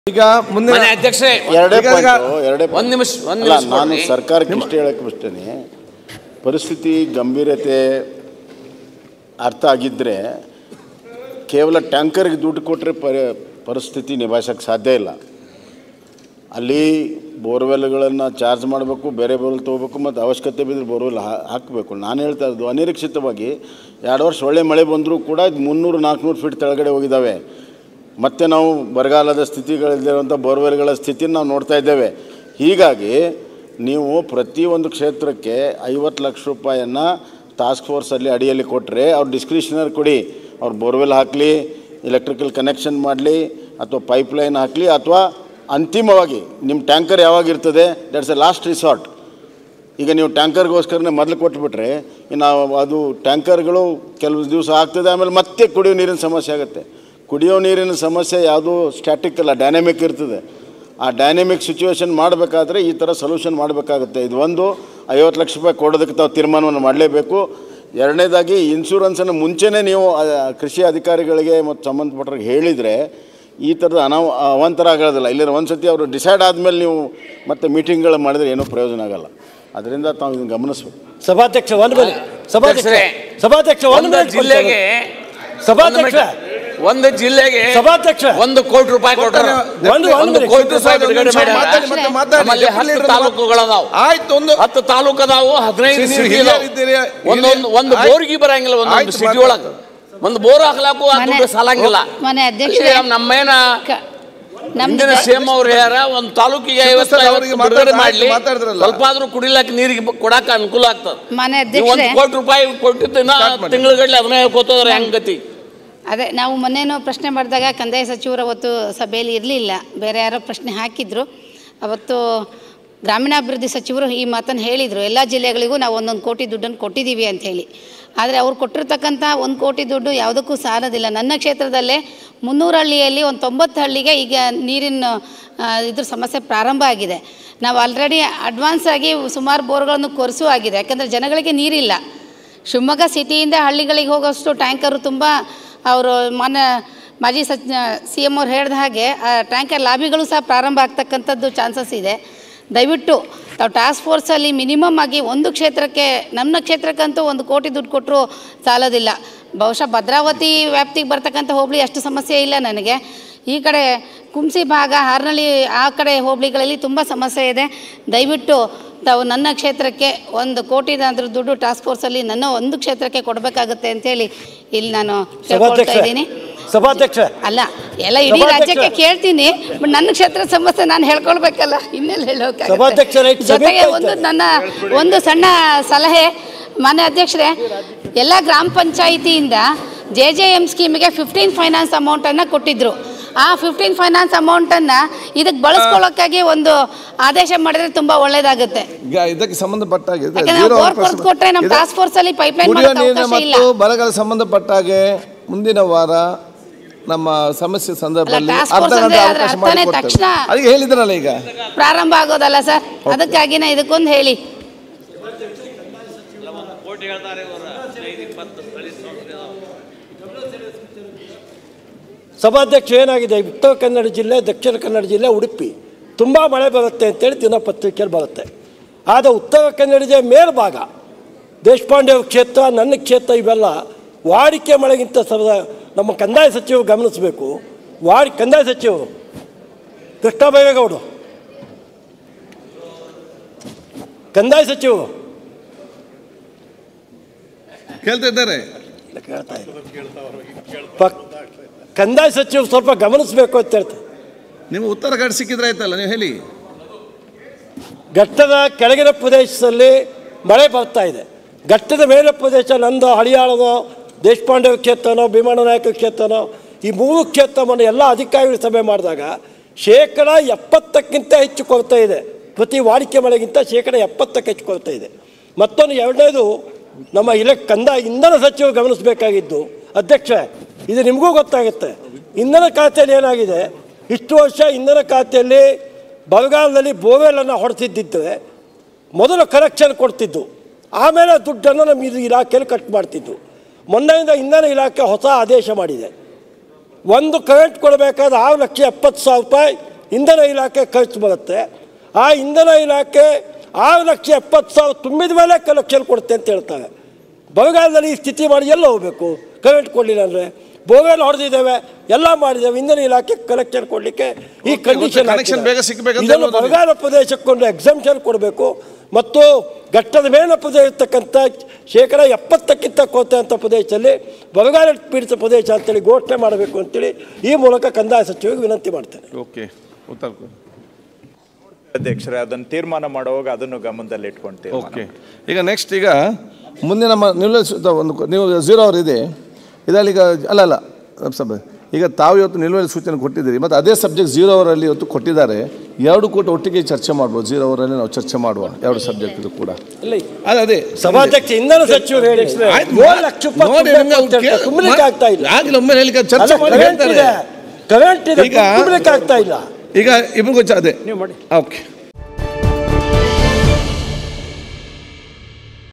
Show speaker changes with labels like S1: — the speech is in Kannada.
S1: ಈಗ ಮುಂದೆ
S2: ಮನೆ ಅಧ್ಯಕ್ಷರೇ
S3: ಎರಡೇ
S1: ಈಗ- ಈಗ-
S3: ಪಾಯಿಂಟು, ಎರಡೇ
S2: ಒಂದ್ ನಿಮಿಷ ಒಂದ್
S3: ಅಲ್ಲ
S2: ನಿಮಿಷ
S3: ನಾನು
S2: ಕೊಡ್ರಿ.
S3: ಸರ್ಕಾರಕ್ಕೆ ಇಷ್ಟೇ ಹೇಳಕ್ಕೆ ಬಿಡ್ತೇನೆ ಪರಿಸ್ಥಿತಿ ಗಂಭೀರತೆ ಅರ್ಥ ಆಗಿದ್ದರೆ ಕೇವಲ ಟ್ಯಾಂಕರ್ಗೆ ದುಡ್ಡು ಕೊಟ್ಟರೆ ಪರಿ ಪರಿಸ್ಥಿತಿ ನಿಭಾಯಿಸೋಕ್ಕೆ ಸಾಧ್ಯ ಇಲ್ಲ ಅಲ್ಲಿ ಬೋರ್ವೆಲ್ಗಳನ್ನು ಚಾರ್ಜ್ ಮಾಡಬೇಕು ಬೇರೆ ಬೋರ್ವೆಲ್ ತೊಗೋಬೇಕು ಮತ್ತು ಅವಶ್ಯಕತೆ ಬಿದ್ದರೆ ಬೋರ್ವೆಲ್ ಹಾಕಬೇಕು ನಾನು ಹೇಳ್ತಾ ಇರೋದು ಅನಿರೀಕ್ಷಿತವಾಗಿ ಎರಡು ವರ್ಷ ಒಳ್ಳೆ ಮಳೆ ಬಂದರೂ ಕೂಡ ಇದು ಮುನ್ನೂರು ನಾಲ್ಕುನೂರು ಫೀಟ್ ಕೆಳಗಡೆ ಹೋಗಿದ್ದಾವೆ ಮತ್ತು ನಾವು ಬರಗಾಲದ ಸ್ಥಿತಿಗಳಿಲ್ಲಿರುವಂಥ ಬೋರ್ವೆಲ್ಗಳ ಸ್ಥಿತಿನ ನಾವು ನೋಡ್ತಾ ಇದ್ದೇವೆ ಹೀಗಾಗಿ ನೀವು ಪ್ರತಿಯೊಂದು ಕ್ಷೇತ್ರಕ್ಕೆ ಐವತ್ತು ಲಕ್ಷ ರೂಪಾಯಿಯನ್ನು ಟಾಸ್ಕ್ ಫೋರ್ಸಲ್ಲಿ ಅಡಿಯಲ್ಲಿ ಕೊಟ್ಟರೆ ಅವ್ರು ಡಿಸ್ಕ್ರಿಷನರ್ ಕೊಡಿ ಅವ್ರು ಬೋರ್ವೆಲ್ ಹಾಕಲಿ ಎಲೆಕ್ಟ್ರಿಕಲ್ ಕನೆಕ್ಷನ್ ಮಾಡಲಿ ಅಥವಾ ಪೈಪ್ಲೈನ್ ಹಾಕಲಿ ಅಥವಾ ಅಂತಿಮವಾಗಿ ನಿಮ್ಮ ಟ್ಯಾಂಕರ್ ಯಾವಾಗ ಇರ್ತದೆ ದಟ್ಸ್ ಎ ಲಾಸ್ಟ್ ರಿಸಾರ್ಟ್ ಈಗ ನೀವು ಟ್ಯಾಂಕರ್ಗೋಸ್ಕರನೇ ಮೊದಲು ಕೊಟ್ಬಿಟ್ರೆ ಇನ್ನು ಅದು ಟ್ಯಾಂಕರ್ಗಳು ಕೆಲವು ದಿವಸ ಆಗ್ತದೆ ಆಮೇಲೆ ಮತ್ತೆ ಕುಡಿಯೋ ನೀರಿನ ಸಮಸ್ಯೆ ಆಗುತ್ತೆ ಕುಡಿಯೋ ನೀರಿನ ಸಮಸ್ಯೆ ಯಾವುದು ಸ್ಟ್ಯಾಟಿಕ್ ಅಲ್ಲ ಡೈನಾಮಿಕ್ ಇರ್ತದೆ ಆ ಡೈನಾಮಿಕ್ ಸಿಚುವೇಶನ್ ಮಾಡಬೇಕಾದ್ರೆ ಈ ಥರ ಸೊಲ್ಯೂಷನ್ ಮಾಡಬೇಕಾಗುತ್ತೆ ಇದು ಒಂದು ಐವತ್ತು ಲಕ್ಷ ರೂಪಾಯಿ ಕೊಡೋದಕ್ಕೆ ತಾವು ತೀರ್ಮಾನವನ್ನು ಮಾಡಲೇಬೇಕು ಎರಡನೇದಾಗಿ ಇನ್ಶೂರೆನ್ಸನ್ನು ಮುಂಚೆನೇ ನೀವು ಆ, ಕೃಷಿ ಅಧಿಕಾರಿಗಳಿಗೆ ಮತ್ತು ಸಂಬಂಧಪಟ್ಟವ್ರಿಗೆ ಹೇಳಿದರೆ ಈ ಥರದ ಅನಾವ ಅವಾಂತರ ಆಗೋದಿಲ್ಲ ಇಲ್ಲಿರೋ ಒಂದು ಸತಿ ಅವರು ಡಿಸೈಡ್ ಆದಮೇಲೆ ನೀವು ಮತ್ತೆ ಮೀಟಿಂಗ್ಗಳು ಮಾಡಿದರೆ ಏನೂ ಪ್ರಯೋಜನ ಆಗಲ್ಲ ಅದರಿಂದ ತಾವು ಇದನ್ನು ಗಮನಿಸ್ಬೇಕು
S4: ಸಭಾಧ್ಯಕ್ಷ ಒಂದು ಬನ್ನಿ ಸಭಾಧ್ಯಕ್ಷ
S2: ಅಧ್ಯಕ್ಷರೇ,
S4: ಸಭಾಧ್ಯಕ್ಷ ಒಂದು
S2: ಒಂದು
S4: minute
S2: ಜಿಲ್ಲೆಗೆ
S4: ಸಭಾಧ್ಯಕ್ಷ
S2: ಒಂದು ಜಿಲ್ಲೆಗೆ
S4: ಸಭಾಧ್ಯಕ್ಷ
S2: ಒಂದು ಕೋಟಿ ರೂಪಾಯಿ ಕೊಟ್ಟರು
S4: ಒಂದು
S2: ಒಂದು
S4: ಒಂದು
S2: ಕೋಟಿ ರೂಪಾಯಿ ಬಿಡುಗಡೆ
S1: ಮಾತಾಡಿ,
S2: ಮಾಡ್ಯಾರ.
S1: ಮತ್ತೆ ಮಾತಾಡಿ.
S2: ನಮ್ಮಲ್ಲಿ ಹತ್ತು
S1: ಡೆಪ್ಯೂಟಿ
S2: ತಾಲೂಕುಗಳದಾವು
S1: ಆಯ್ತು ಒಂದು
S2: ಹತ್ತು ತಾಲೂಕು ಅದಾವು ಹದಿನೈದು
S1: ನೀವು
S2: ಸಿಟಿ
S1: ಹಿರಿಯರು ಇದ್ದೀರಿ.
S2: ಒಂದೊಂದು ಒಂದು
S1: ಆಯ್ತು.
S2: ಬೋರ್ಗಿ ಬರಂಗಿಲ್ಲ ಒಂದೊಂದು
S1: ಆಯ್ತು,
S2: ಸಿಟಿ
S1: ಮಾತಾಡಿ.
S2: ಒಳಗೆ ಒಂದು ಬೋರ್ ಹಾಕ್ಲಾಕು ಆ ದುಡ್ಡು
S5: ಮನೆ-
S2: ಸಾಲಂಗಿಲ್ಲ
S5: ಮನೆ ಅಧ್ಯಕ್ಷರೇ.
S2: ಇಲ್ಲಿ ನಮ್ಮೇನ
S5: ಕ- ನಮ್ದು
S2: ಹಿಂದಿನ ಸಿಎಂ ಅವ್ರು ಹೇಳ್ಯಾರ ಒಂದು ತಾಲೂಕಿಗೆ
S1: ಸಿದ್ದು
S2: ಐವತ್ತು
S1: ಸರ್
S2: ಐವತ್ತು
S1: ಅವರಿಗೆ
S2: ಬಿಡುಗಡೆ
S1: ಮಾತಾಡ್ತಾ-
S2: ಮಾಡ್ಲಿ
S1: ಮಾತಾಡಿದ್ರಲ್ಲ.
S2: ಸ್ವಲ್ಪ ಆದ್ರೂ ಕುಡಿಲಕ್ಕೆ ನೀರಿಗೆ ಕೊಡಾಕ ಅನುಕೂಲ ಆಗ್ತದೆ
S5: ಮನೆ
S2: ನೀವು ಒಂದು
S5: ಅಧ್ಯಕ್ಷರೇ
S2: ಕೋಟಿ ರೂಪಾಯಿ ಕೊಟ್ಟಿದ್ದ
S1: Start ಮಾಡಿ.
S2: ತಿಂಗಳಗಡ್ಲೆ ಅದನ್ನ ಹೇಳ್ಕೊತೋದ್ರೆ ಹೆಂಗ್ ಗತಿ
S5: ಅದೇ ನಾವು ಮೊನ್ನೆನೂ ಪ್ರಶ್ನೆ ಮಾಡಿದಾಗ ಕಂದಾಯ ಸಚಿವರು ಅವತ್ತು ಸಭೆಯಲ್ಲಿ ಇರಲಿಲ್ಲ ಬೇರೆ ಯಾರೋ ಪ್ರಶ್ನೆ ಹಾಕಿದ್ರು ಅವತ್ತು ಗ್ರಾಮೀಣಾಭಿವೃದ್ಧಿ ಸಚಿವರು ಈ ಮಾತನ್ನು ಹೇಳಿದರು ಎಲ್ಲ ಜಿಲ್ಲೆಗಳಿಗೂ ನಾವು ಒಂದೊಂದು ಕೋಟಿ ದುಡ್ಡನ್ನು ಕೊಟ್ಟಿದ್ದೀವಿ ಅಂತ ಹೇಳಿ ಆದರೆ ಅವ್ರು ಕೊಟ್ಟಿರ್ತಕ್ಕಂಥ ಒಂದು ಕೋಟಿ ದುಡ್ಡು ಯಾವುದಕ್ಕೂ ಸಾಲೋದಿಲ್ಲ ನನ್ನ ಕ್ಷೇತ್ರದಲ್ಲೇ ಮುನ್ನೂರು ಹಳ್ಳಿಯಲ್ಲಿ ಒಂದು ತೊಂಬತ್ತು ಹಳ್ಳಿಗೆ ಈಗ ನೀರಿನ ಆ, ಇದ್ರ ಸಮಸ್ಯೆ ಪ್ರಾರಂಭ ಆಗಿದೆ ನಾವು ಆಲ್ರೆಡಿ ಅಡ್ವಾನ್ಸ್ ಆಗಿ ಸುಮಾರು ಬೋರ್ಗಳನ್ನು ಕೊರೆಸೂ ಆಗಿದೆ ಯಾಕಂದರೆ ಜನಗಳಿಗೆ ನೀರಿಲ್ಲ ಶಿವಮೊಗ್ಗ ಸಿಟಿಯಿಂದ ಹಳ್ಳಿಗಳಿಗೆ ಹೋಗೋಷ್ಟು ಟ್ಯಾಂಕರು ತುಂಬ ಅವರು ಮೊನ್ನೆ ಮಾಜಿ ಸಚ್ ಸಿ ಎಮ್ ಅವ್ರು ಹೇಳಿದ ಹಾಗೆ ಆ ಟ್ಯಾಂಕರ್ ಲಾಬಿಗಳು ಸಹ ಪ್ರಾರಂಭ ಆಗ್ತಕ್ಕಂಥದ್ದು ಚಾನ್ಸಸ್ ಇದೆ ದಯವಿಟ್ಟು ತಾವು ಟಾಸ್ಕ್ ಫೋರ್ಸಲ್ಲಿ ಮಿನಿಮಮ್ ಆಗಿ ಒಂದು ಕ್ಷೇತ್ರಕ್ಕೆ ನಮ್ಮ ಕ್ಷೇತ್ರಕ್ಕಂತೂ ಒಂದು ಕೋಟಿ ದುಡ್ಡು ಕೊಟ್ಟರು ಸಾಲೋದಿಲ್ಲ ಬಹುಶಃ ಭದ್ರಾವತಿ ವ್ಯಾಪ್ತಿಗೆ ಬರ್ತಕ್ಕಂಥ ಹೋಬಳಿ ಅಷ್ಟು ಸಮಸ್ಯೆ ಇಲ್ಲ ನನಗೆ ಈ ಕಡೆ ಕುಂಸಿ ಭಾಗ ಹಾರ್ನಳ್ಳಿ ಆ ಕಡೆ ಹೋಬಳಿಗಳಲ್ಲಿ ತುಂಬ ಸಮಸ್ಯೆ ಇದೆ ದಯವಿಟ್ಟು ತಾವು ನನ್ನ ಕ್ಷೇತ್ರಕ್ಕೆ ಒಂದು ಕೋಟಿದಾದ್ರೂ ದುಡ್ಡು ಟಾಸ್ಕ್ ಫೋರ್ಸಲ್ಲಿ ನನ್ನ ಒಂದು ಕ್ಷೇತ್ರಕ್ಕೆ ಕೊಡಬೇಕಾಗುತ್ತೆ ಅಂತೇಳಿ ಇಲ್ಲಿ ನಾನು ಕೇಳ್ಕೊಳ್ತಾ
S4: ಸಭಾಧ್ಯಕ್ಷ
S5: ಇದ್ದೀನಿ
S4: ಸಭಾಧ್ಯಕ್ಷ
S5: ಅಲ್ಲ ಎಲ್ಲ ಇಡೀ
S4: ಸಭಾಧ್ಯಕ್ಷ.
S5: ರಾಜ್ಯಕ್ಕೆ ಕೇಳ್ತೀನಿ ಬಟ್ ನನ್ನ ಕ್ಷೇತ್ರದ ಸಮಸ್ಯೆ ನಾನು ಹೇಳ್ಕೊಳ್ಬೇಕಲ್ಲ ಇನ್ನೆಲ್ಲ
S4: ಸಭಾಧ್ಯಕ್ಷರೇ,
S5: ಹೇಳೋಕ್ಕಾಗುತ್ತೆ ಜೊತೆಗೆ
S4: ಸಮೀಪ
S5: ಒಂದು
S4: ಇದ್ದಾರೆ.
S5: ನನ್ನ ಒಂದು ಸಣ್ಣ ಸಲಹೆ ಮಾನ್ಯ ಅಧ್ಯಕ್ಷರೇ ಎಲ್ಲ ಗ್ರಾಮ ಪಂಚಾಯಿತಿಯಿಂದ ಜೆ ಜೆ ಎಮ್ ಸ್ಕೀಮಿಗೆ ಫಿಫ್ಟೀನ್ ಫೈನಾನ್ಸ್ ಅಮೌಂಟನ್ನು ಕೊಟ್ಟಿದ್ರು ಆ ಫಿಫ್ಟೀನ್ ಫೈನಾನ್ಸ್ ಅಮೌಂಟನ್ನು ಇದಕ್ಕೆ ಬಳಸ್ಕೊಳ್ಳೋಕ್ಕಾಗಿ ಒಂದು ಆದೇಶ ಮಾಡಿದ್ರೆ ತುಂಬ ಒಳ್ಳೇದಾಗುತ್ತೆ
S1: ಈಗ ಇದಕ್ಕೆ ಸಂಬಂಧಪಟ್ಟ ಹಾಗೆ ಇದು
S5: ಯಾಕಂದ್ರೆ
S1: zero
S5: ಬೋರ್
S1: hour
S5: ಕೊರ್ದು ಕೊಟ್ರೆ ನಮ್ಮ
S1: ಇದು
S5: ಟಾಸ್ಕ್ ಫೋರ್ಸ್ ಅಲ್ಲಿ ಪೈಪ್ಲೈನ್
S1: ಕುಡಿಯೋ
S5: ಮಾಡೋಕೆ
S1: ನೀರಿನ
S5: ಅವಕಾಶ ಇಲ್ಲ
S1: ಮತ್ತು ಬರಗಾಲ ಸಂಬಂಧಪಟ್ಟ ಹಾಗೆ ಮುಂದಿನ ವಾರ ನಮ್ಮ ಸಮಸ್ಯೆ ಸಂದರ್ಭದಲ್ಲಿ
S5: task
S1: ಅರ್ಧ
S5: force
S1: ಗಂಟೆ
S5: ಅಂದ್ರೆ
S1: ಅವಕಾಶ
S5: ಅದ್ರ ಅರ್ಥನೇ
S1: ಮಾಡಿಕೊಡ್ತೇವೆ
S5: ತಕ್ಷಣ
S1: ಅದಕ್ಕೆ ಹೇಳಿದ್ರಲ್ಲ ಈಗ
S5: ಪ್ರಾರಂಭ ಆಗೋದಲ್ಲ ಸರ್ ಅದಕ್ಕಾಗಿನೇ ಇದಕ್ಕೊಂದು ಹೇಳಿ
S4: ಸಭಾಧ್ಯಕ್ಷ ಏನಾಗಿದೆ ಉತ್ತರ ಕನ್ನಡ ಜಿಲ್ಲೆ ದಕ್ಷಿಣ ಕನ್ನಡ ಜಿಲ್ಲೆ ಉಡುಪಿ ತುಂಬ ಮಳೆ ಬರುತ್ತೆ ಅಂತೇಳಿ ದಿನಪತ್ರಿಕೆಯಲ್ಲಿ ಬರುತ್ತೆ ಆದರೆ ಉತ್ತರ ಕನ್ನಡ ಜಿಲ್ಲೆ ಮೇಲ್ಭಾಗ ದೇಶಪಾಂಡೆ ಅವ್ರ ಕ್ಷೇತ್ರ ನನ್ನ ಕ್ಷೇತ್ರ ಇವೆಲ್ಲ ವಾಡಿಕೆ ಮಳೆಗಿಂತ ಸದ ನಮ್ಮ ಕಂದಾಯ ಸಚಿವರು ಗಮನಿಸಬೇಕು ವಾಡಿ ಕಂದಾಯ ಸಚಿವರು ಕೃಷ್ಣ ಬೈರೇಗೌಡರು ಕಂದಾಯ ಸಚಿವರು
S1: ಕೇಳ್ತಾ ಇದ್ದಾರೆ
S4: ಕೇಳ್ತಾ ಇಲ್ಲ. ಪಕ್- ಕಂದಾಯ ಸಚಿವರು ಸ್ವಲ್ಪ ಗಮನಿಸಬೇಕು ಅಂತ ಹೇಳ್ತಾರೆ
S1: ನೀವು ಉತ್ತರ ಕಾರ್ಡ್ ಸಿಕ್ಕಿದ್ರೆ ಆಯ್ತಲ್ಲ ನೀವು ಹೇಳಿ
S4: ಘಟ್ಟದ ಕೆಳಗಿನ ಪ್ರದೇಶದಲ್ಲಿ ಮಳೆ ಬರ್ತಾ ಇದೆ ಘಟ್ಟದ ಮೇಲೆ ಪ್ರದೇಶ ನಂದು ಹಳಿಯಾಳನೋ ದೇಶಪಾಂಡೆ ಕ್ಷೇತ್ರನೋ ಭೀಮಣ್ಣ ನಾಯಕ ಕ್ಷೇತ್ರನೋ ಈ ಮೂರು ಕ್ಷೇತ್ರವನ್ನು ಎಲ್ಲ ಅಧಿಕಾರಿಗಳು ಸಭೆ ಮಾಡಿದಾಗ ಶೇಕಡ ಎಪ್ಪತ್ತಕ್ಕಿಂತ ಹೆಚ್ಚು ಕೊರತೆ ಇದೆ ಪ್ರತಿ ವಾಡಿಕೆ ಮಳೆಗಿಂತ ಶೇಕಡ ಎಪ್ಪತ್ತಕ್ಕೆ ಹೆಚ್ಚು ಕೊರತೆ ಇದೆ ಮತ್ತೊಂದು ಎರಡನೇದು ನಮ್ಮ ಇಲೆ ಕಂದ ಇಂಧನ ಸಚಿವರು ಗಮನಿಸಬೇಕಾಗಿದ್ದು ಅಧ್ಯಕ್ಷ ಇದು ನಿಮಗೂ ಗೊತ್ತಾಗುತ್ತೆ ಇಂಧನ ಖಾತೆಯಲ್ಲಿ ಏನಾಗಿದೆ ಇಷ್ಟು ವರ್ಷ ಇಂಧನ ಖಾತೆಯಲ್ಲಿ ಬರಗಾಲದಲ್ಲಿ ಬೋರ್ವೆಲನ್ನು ಹೊಡೆಸಿದ್ದಿದ್ದರೆ ಮೊದಲು ಕರೆಕ್ಷನ್ ಕೊಡ್ತಿದ್ದು ಆಮೇಲೆ ದುಡ್ಡನ್ನು ನಮ್ಮ ಇದು ಇಲಾಖೆಯಲ್ಲಿ ಕಟ್ ಮಾಡ್ತಿದ್ದು ಮೊನ್ನೆಯಿಂದ ಇಂಧನ ಇಲಾಖೆ ಹೊಸ ಆದೇಶ ಮಾಡಿದೆ ಒಂದು ಕರೆಂಟ್ ಕೊಡಬೇಕಾದ್ರೆ ಆರು ಲಕ್ಷ ಎಪ್ಪತ್ತು ಸಾವಿರ ರೂಪಾಯಿ ಇಂಧನ ಇಲಾಖೆ ಖರ್ಚು ಬರುತ್ತೆ ಆ ಇಂಧನ ಇಲಾಖೆ ಆರು ಲಕ್ಷ ಎಪ್ಪತ್ತು ಸಾವಿರ ತುಂಬಿದ ಮೇಲೆ ಕಲೆಕ್ಷನ್ ಕೊಡುತ್ತೆ ಅಂತ ಹೇಳ್ತಾರೆ ಬರಗಾಲದಲ್ಲಿ ಈ ಸ್ಥಿತಿ ಮಾಡಿ ಎಲ್ಲ ಹೋಗಬೇಕು ಕರೆಂಟ್ ಕೊಡಲಿಲ್ಲ ಅಂದರೆ ಬೋರ್ವೆಲ್ ಹೊಡೆದಿದ್ದೇವೆ ಎಲ್ಲ ಮಾಡಿದ್ದೇವೆ ಇಂಧನ ಇಲಾಖೆ ಕಲೆಕ್ಷನ್ ಕೊಡಲಿಕ್ಕೆ ಈ ಕಂಡೀಷನ್
S1: connection ಬೇಗ ಸಿಗ್ಬೇಕಂತ
S4: ಇದನ್ನು
S1: ಹೇಳೋದು ನೀವು.
S4: ಬರಗಾಲ ಪ್ರದೇಶಕ್ಕೊಂದು ಎಕ್ಸಮ್ಷನ್ ಕೊಡಬೇಕು ಮತ್ತು ಘಟ್ಟದ ಮೇಲೆ ಪ್ರದೇಶ ಇರ್ತಕ್ಕಂಥ ಶೇಕಡ ಎಪ್ಪತ್ತಕ್ಕಿಂತ ಕೊರತೆ ಅಂತ ಪ್ರದೇಶದಲ್ಲಿ ಬರಗಾಲ ಪೀಡಿತ ಪ್ರದೇಶ ಅಂತೇಳಿ ಘೋಷಣೆ ಮಾಡಬೇಕು ಅಂತೇಳಿ ಈ ಮೂಲಕ ಕಂದಾಯ ಸಚಿವರಿಗೆ ವಿನಂತಿ ಮಾಡ್ತೇನೆ
S1: ಓಕೆ ಉತ್ತರ ಕೊಡಿ.
S6: ಅಧ್ಯಕ್ಷರೇ ಅದನ್ನು ತೀರ್ಮಾನ ಮಾಡುವಾಗ ಅದನ್ನು ಗಮನದಲ್ಲಿ ಇಟ್ಕೊಂತೀವಿ
S1: ಓಕೆ ಈಗ ನೆಕ್ಸ್ಟ್ ಈಗ ಮುಂದೆ ನಮ್ಮ ನಿಲ್ವಹಿಸಿದ ಒಂದು ನೀವು ಝೀರೋ ಅವರ್ ಇದೆ ಇದರಲ್ಲಿ ಈಗ ಅಲ್ಲ ಅಲ್ಲ ಸಭೆ ಈಗ ತಾವು ಇವತ್ತು ನಿಲುವಳಿ ಸೂಚನೆ ಕೊಟ್ಟಿದ್ದೀರಿ ಮತ್ತು ಅದೇ ಸಬ್ಜೆಕ್ಟ್ ಝೀರೋ ಅವರಲ್ಲಿ ಇವತ್ತು ಕೊಟ್ಟಿದ್ದಾರೆ ಎರಡು ಕೂಟ ಒಟ್ಟಿಗೆ ಚರ್ಚೆ ಮಾಡ್ಬೋದು ಝೀರೋ ಅವರಲ್ಲಿ ನಾವು ಚರ್ಚೆ ಮಾಡುವ ಎರಡು ಸಬ್ಜೆಕ್ಟ್ ಇದು ಕೂಡ
S4: ಇಲ್ಲ
S1: ಅದೇ ಅದೇ
S4: ಸಭಾಧ್ಯಕ್ಷ ಇಂಧನ ಸಚಿವರು ಹೇಳಿ
S1: ಆಯ್ತು,
S4: ಏಳು ಲಕ್ಷ ರೂಪಾಯಿ
S1: ನೋಡಿ,
S4: ತುಂಬಬೇಕು
S1: ನಿಮ್ಗೆ
S4: ಅಂತ ಹೇಳ್ತಾರೆ.
S1: ಕೇಳಿ-
S4: ತುಂಬಲಿಕ್ಕೆ ಆಗ್ತಾ ಇಲ್ಲ
S1: ಆಗಿಲ್ಲ ಒಮ್ಮೆ ಹೇಳಿಕ್ಕೆ ಚರ್ಚೆ ಮಾಡಿ
S4: ಕರೆಂಟ್
S1: ಹೇಳ್ತಾರೆ
S4: ಇದೆ ಕರೆಂಟ್ ಇದೆ
S1: ಈಗ-
S4: ತುಂಬಲಿಕ್ಕೆ ಆಗ್ತಾ ಇಲ್ಲ
S1: ಈಗ ಇಬ್ರಿಗೂ ಚ- ಅದೇ
S4: ನೀವು ಮಾಡಿ
S1: ಓಕೆ